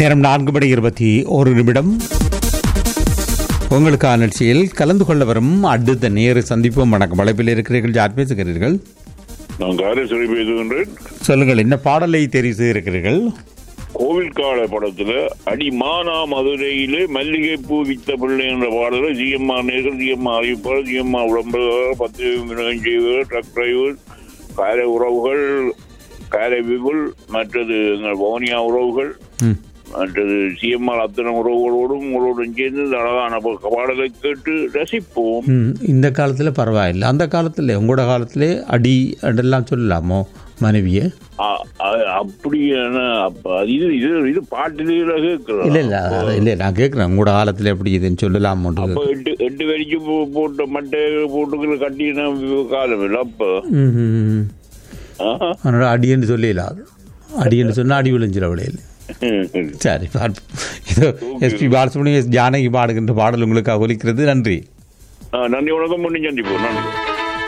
நேரம் நான்கு மணி இருபத்தி ஒரு நிமிடம் உங்களுக்கான நிகழ்ச்சியில் கலந்து கொள்ள வரும் அடுத்த நேரு சந்திப்போம் வணக்கம் அழைப்பில் இருக்கிறீர்கள் யார் பேசுகிறீர்கள் நான் காரேஸ்வரி பேசுகின்றேன் சொல்லுங்கள் என்ன பாடலை தெரிவு செய்திருக்கிறீர்கள் கோவில் கால படத்துல அடி மானா மதுரையிலே மல்லிகை பூ வித்த பிள்ளை என்ற பாடல ஜிஎம்ஆர் நேர்கள் ஜிஎம்ஆர் அறிவிப்பாளர் ஜிஎம்ஆர் விளம்பரர் பத்து விநியோகம் செய்வர் ட்ரக் டிரைவர் கார உறவுகள் கார விபுல் மற்றது எங்கள் பவனியா உறவுகள் ம். மற்றது சிஎம்ஆர் அத்தனை உறவுகளோடும் உங்களோடும் சேர்ந்து இந்த அழகான ப- பாடலை கேட்டு ரசிப்போம் ம், இந்த காலத்தில் பரவாயில்லை அந்த காலத்தில் உங்களோட காலத்திலே அடி அதெல்லாம் சொல்லலாமோ மனைவியை அ- அ- அப்படியான அப்ப இது இது இது பாட்டிலே கேட்கிறோம் இல்லை இல்லை இல்லை நான் கேட்குறேன் உங்களோட காலத்தில் எப்படி இதுன்னு சொல்லலாமோட்டு அப்ப எட்டு எட்டு வரைக்கும் போ- போட்ட மட்டை போட்டுக்கிற கட்டின காலம் இல்லை அப்ப ம் ம், ம். ஆஹா. அதனால் அடின்னு சொல்லிடலாம் அடின்னு சொன்னால் அடி விழுஞ்சிட விடையில் சரி பார்ப்போம் இதோ எஸ்பி பாலசுப்ரமணியம் எஸ் ஜானகி பாடுகின்ற பாடல் உங்களுக்கு ஒலிக்கிறது நன்றி ஆ, நன்றி வணக்கம் முன்னி சந்திப்போம் நன்றி